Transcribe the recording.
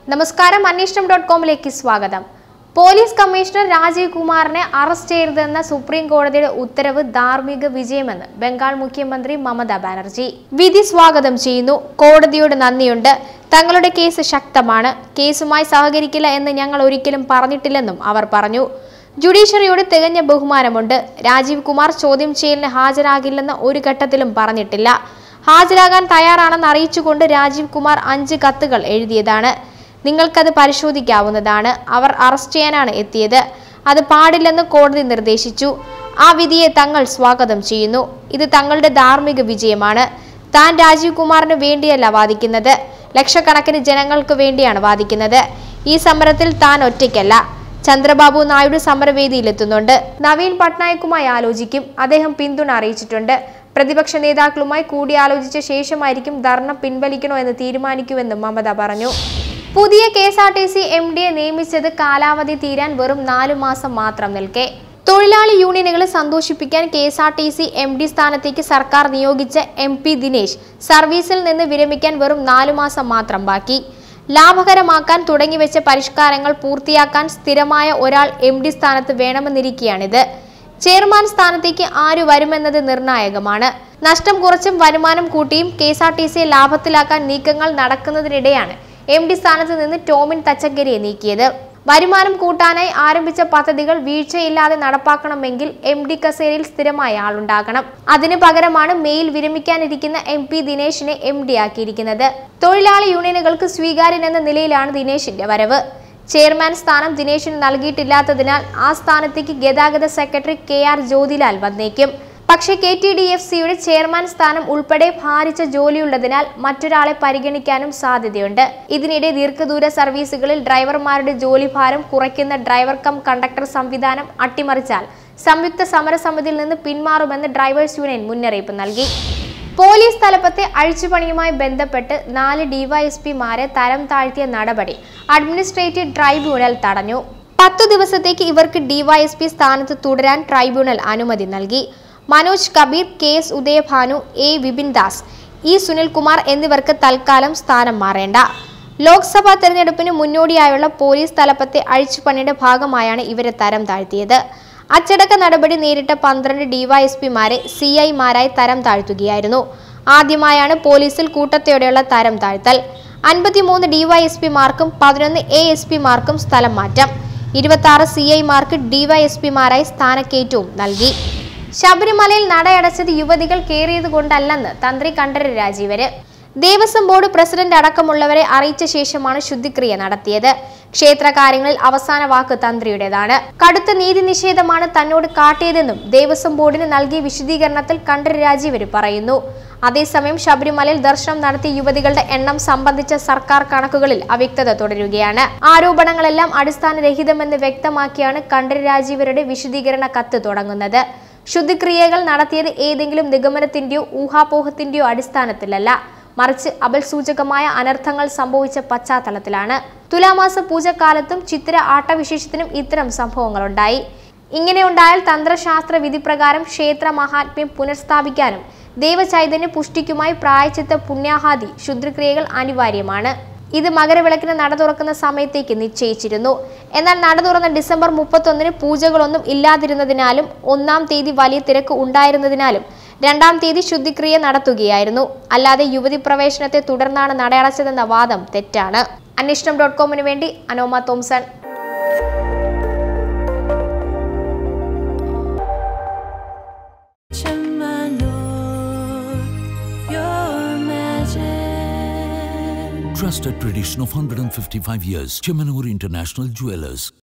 നമസ്കാരം അന്വേഷണം ഡോട്ട് കോമിലേക്ക് സ്വാഗതം പോലീസ് കമ്മീഷണർ രാജീവ് കുമാറിനെ അറസ്റ്റ് ചെയ്യരുതെന്ന സുപ്രീം കോടതിയുടെ ഉത്തരവ് ധാർമ്മിക വിജയമെന്ന് ബംഗാൾ മുഖ്യമന്ത്രി മമതാ ബാനർജി വിധി സ്വാഗതം ചെയ്യുന്നു കോടതിയോട് നന്ദിയുണ്ട് തങ്ങളുടെ കേസ് ശക്തമാണ് കേസുമായി സഹകരിക്കില്ല എന്ന് ഞങ്ങൾ ഒരിക്കലും പറഞ്ഞിട്ടില്ലെന്നും അവർ പറഞ്ഞു ജുഡീഷ്യറിയോട് തികഞ്ഞ ബഹുമാനമുണ്ട് രാജീവ് കുമാർ ചോദ്യം ചെയ്യലിന് ഹാജരാകില്ലെന്ന് ഒരു ഘട്ടത്തിലും പറഞ്ഞിട്ടില്ല ഹാജരാകാൻ തയ്യാറാണെന്ന് അറിയിച്ചുകൊണ്ട് രാജീവ് കുമാർ അഞ്ച് കത്തുകൾ എഴുതിയതാണ് നിങ്ങൾക്കത് പരിശോധിക്കാവുന്നതാണ് അവർ അറസ്റ്റ് ചെയ്യാനാണ് എത്തിയത് അത് പാടില്ലെന്ന് കോടതി നിർദ്ദേശിച്ചു ആ വിധിയെ തങ്ങൾ സ്വാഗതം ചെയ്യുന്നു ഇത് തങ്ങളുടെ ധാർമ്മിക വിജയമാണ് താൻ രാജീവ് കുമാറിന് വേണ്ടിയല്ല വാദിക്കുന്നത് ലക്ഷക്കണക്കിന് ജനങ്ങൾക്ക് വേണ്ടിയാണ് വാദിക്കുന്നത് ഈ സമരത്തിൽ താൻ ഒറ്റയ്ക്കല്ല ചന്ദ്രബാബു നായിഡു സമരവേദിയിലെത്തുന്നുണ്ട് നവീൻ പട്നായിക്കുമായി ആലോചിക്കും അദ്ദേഹം പിന്തുണ അറിയിച്ചിട്ടുണ്ട് പ്രതിപക്ഷ നേതാക്കളുമായി കൂടിയാലോചിച്ച ശേഷമായിരിക്കും ധർണ പിൻവലിക്കണോ എന്ന് തീരുമാനിക്കുമെന്നും മമത പറഞ്ഞു പുതിയ K S R T C M ഡിയെ നിയമിച്ചത് കാലാവധി തീരാൻ വെറും നാലു മാസം മാത്രം നിൽക്കെ തൊഴിലാളി യൂണിയനുകളെ സന്തോഷിപ്പിക്കാൻ K S R T C M D സ്ഥാനത്തേക്ക് സർക്കാർ നിയോഗിച്ച എം പി ദിനേശ് സർവീസിൽ നിന്ന് വിരമിക്കാൻ വെറും നാലു മാസം മാത്രം ബാക്കി ലാഭകരമാക്കാൻ തുടങ്ങിവെച്ച പരിഷ്കാരങ്ങൾ പൂർത്തിയാക്കാൻ സ്ഥിരമായ ഒരാൾ എം ഡി സ്ഥാനത്ത് വേണമെന്നിരിക്കെയാണിത് ചെയർമാൻ സ്ഥാനത്തേക്ക് ആര് വരുമെന്നത് നിർണായകമാണ് നഷ്ടം കുറച്ചും വരുമാനം കൂട്ടിയും കെ എസ് ആർ ടി സിയെ ലാഭത്തിലാക്കാൻ നീക്കങ്ങൾ നടക്കുന്നതിനിടെയാണ് എം ഡി സ്ഥാനത്ത് നിന്ന് ടോമിൻ തച്ചങ്കരിയെ നീക്കിയത് വരുമാനം കൂട്ടാനായി ആരംഭിച്ച പദ്ധതികൾ വീഴ്ചയില്ലാതെ നടപ്പാക്കണമെങ്കിൽ എം ഡി കസേരയിൽ സ്ഥിരമായ ആളുണ്ടാകണം അതിനു പകരമാണ് മെയിൽ വിരമിക്കാനിരിക്കുന്ന എം പി ദിനേശിനെ എം ഡി ആക്കിയിരിക്കുന്നത് തൊഴിലാളി യൂണിയനുകൾക്ക് സ്വീകാര്യനെന്ന നിലയിലാണ് ദിനേശിന്റെ വരവ് ചെയർമാൻ സ്ഥാനം ദിനേശിന് നൽകിയിട്ടില്ലാത്തതിനാൽ ആ സ്ഥാനത്തേക്ക് ഗതാഗത സെക്രട്ടറി കെ ആർ ജ്യോതിലാൽ വന്നേക്കും പക്ഷേ കെ ടി ഡി എഫ് സിയുടെ ചെയർമാൻ സ്ഥാനം ഉൾപ്പെടെ ഭാരിച്ച ജോലിയുള്ളതിനാൽ മറ്റൊരാളെ പരിഗണിക്കാനും സാധ്യതയുണ്ട് ഇതിനിടെ ദീർഘദൂര സർവീസുകളിൽ ഡ്രൈവർമാരുടെ ജോലിഭാരം കുറയ്ക്കുന്ന ഡ്രൈവർ കം കണ്ടക്ടർ സംവിധാനം അട്ടിമറിച്ചാൽ സംയുക്ത സമരസമിതിയിൽ നിന്ന് പിന്മാറുമെന്ന് ഡ്രൈവേഴ്സ് യൂണിയൻ മുന്നറിയിപ്പ് നൽകി പോലീസ് തലപ്പത്തെ അഴിച്ചുപണിയുമായി ബന്ധപ്പെട്ട് നാല് ഡിവൈഎസ്പിമാരെ തരം താഴ്ത്തിയ നടപടി അഡ്മിനിസ്ട്രേറ്റീവ് ട്രൈബ്യൂണൽ തടഞ്ഞു പത്തു ദിവസത്തേക്ക് ഇവർക്ക് ഡിവൈഎസ്പി സ്ഥാനത്ത് തുടരാൻ ട്രൈബ്യൂണൽ അനുമതി നൽകി Manoj Kabir K S Udayabhanu A Vipin Das E Sunilkumar എന്നിവർക്ക് തൽക്കാലം സ്ഥാനം മാറേണ്ട ലോക്സഭാ തെരഞ്ഞെടുപ്പിന് മുന്നോടിയായുള്ള പോലീസ് തലപ്പത്തെ അഴിച്ചുപണിയുടെ ഭാഗമായാണ് ഇവരെ തരം താഴ്ത്തിയത് അച്ചടക്ക നടപടി നേരിട്ട പന്ത്രണ്ട് ഡിവൈഎസ്പിമാരെ സി ഐമാരായി തരം താഴ്ത്തുകയായിരുന്നു ആദ്യമായാണ് പോലീസിൽ കൂട്ടത്തോടെയുള്ള തരം താഴ്ത്തൽ അൻപത്തിമൂന്ന് ഡിവൈഎസ്പിമാർക്കും പതിനൊന്ന് എ എസ് പിമാർക്കും സ്ഥലം മാറ്റം ഇരുപത്തി ആറ് സി ഐമാർക്ക് ഡിവൈഎസ്പിമാരായി സ്ഥാനക്കയറ്റവും നൽകി ശബരിമലയിൽ നടയടച്ചത് യുവതികൾ കയറിയത് കൊണ്ടല്ലെന്ന് തന്ത്രി കണ്ഠര രാജീവര് ദേവസ്വം ബോർഡ് പ്രസിഡന്റ് അടക്കമുള്ളവരെ അറിയിച്ച ശേഷമാണ് ശുദ്ധിക്രിയ നടത്തിയത് ക്ഷേത്രകാര്യങ്ങളിൽ അവസാന വാക്ക് തന്ത്രിയുടേതാണ് കടുത്ത നീതി നിഷേധമാണ് തന്നോട് കാട്ടിയതെന്നും ദേവസ്വം ബോർഡിന് നൽകിയ വിശദീകരണത്തിൽ കണ്ഠര രാജീവര് പറയുന്നു അതേസമയം ശബരിമലയിൽ ദർശനം നടത്തിയ യുവതികളുടെ എണ്ണം സംബന്ധിച്ച സർക്കാർ കണക്കുകളിൽ അവ്യക്തത തുടരുകയാണ് ആരോപണങ്ങളെല്ലാം അടിസ്ഥാനരഹിതമെന്ന് വ്യക്തമാക്കിയാണ് കണ്ഠര രാജീവരുടെ വിശദീകരണ കത്ത് തുടങ്ങുന്നത് ശുദ്ധിക്രിയകൾ നടത്തിയത് ഏതെങ്കിലും നിഗമനത്തിന്റെയോ ഊഹാപോഹത്തിന്റെയോ അടിസ്ഥാനത്തിലല്ല മറിച്ച് അപൽസൂചകമായ അനർത്ഥങ്ങൾ സംഭവിച്ച പശ്ചാത്തലത്തിലാണ് തുലാമാസ പൂജക്കാലത്തും ചിത്തിര ആട്ടവിശേഷത്തിനും ഇത്തരം സംഭവങ്ങളുണ്ടായി ഇങ്ങനെ ഉണ്ടായാൽ തന്ത്രശാസ്ത്ര വിധിപ്രകാരം ക്ഷേത്ര മഹാത്മ്യം പുനഃസ്ഥാപിക്കാനും ദൈവചൈതന്യ പുഷ്ടിക്കുമായി പ്രായച്ചിത്ത പുണ്യാഹാദി ശുദ്ധിക്രിയകൾ അനിവാര്യമാണ് ഇത് മകരവിളക്കിന് നട തുറക്കുന്ന സമയത്തേക്ക് നിശ്ചയിച്ചിരുന്നു എന്നാൽ നട തുറന്ന ഡിസംബർ മുപ്പത്തൊന്നിന് പൂജകളൊന്നും ഇല്ലാതിരുന്നതിനാലും ഒന്നാം തീയതി വലിയ തിരക്ക് ഉണ്ടായിരുന്നതിനാലും രണ്ടാം തീയതി ശുദ്ധിക്രിയ നടത്തുകയായിരുന്നു അല്ലാതെ യുവതി പ്രവേശനത്തെ തുടർന്നാണ് നടയടച്ചതെന്ന വാദം തെറ്റാണ് അന്വേഷണം ഡോട്ട് കോമിന് വേണ്ടി Anoma Thomson your magic. Trusted tradition of 155 years. Chemanur International Jewelers.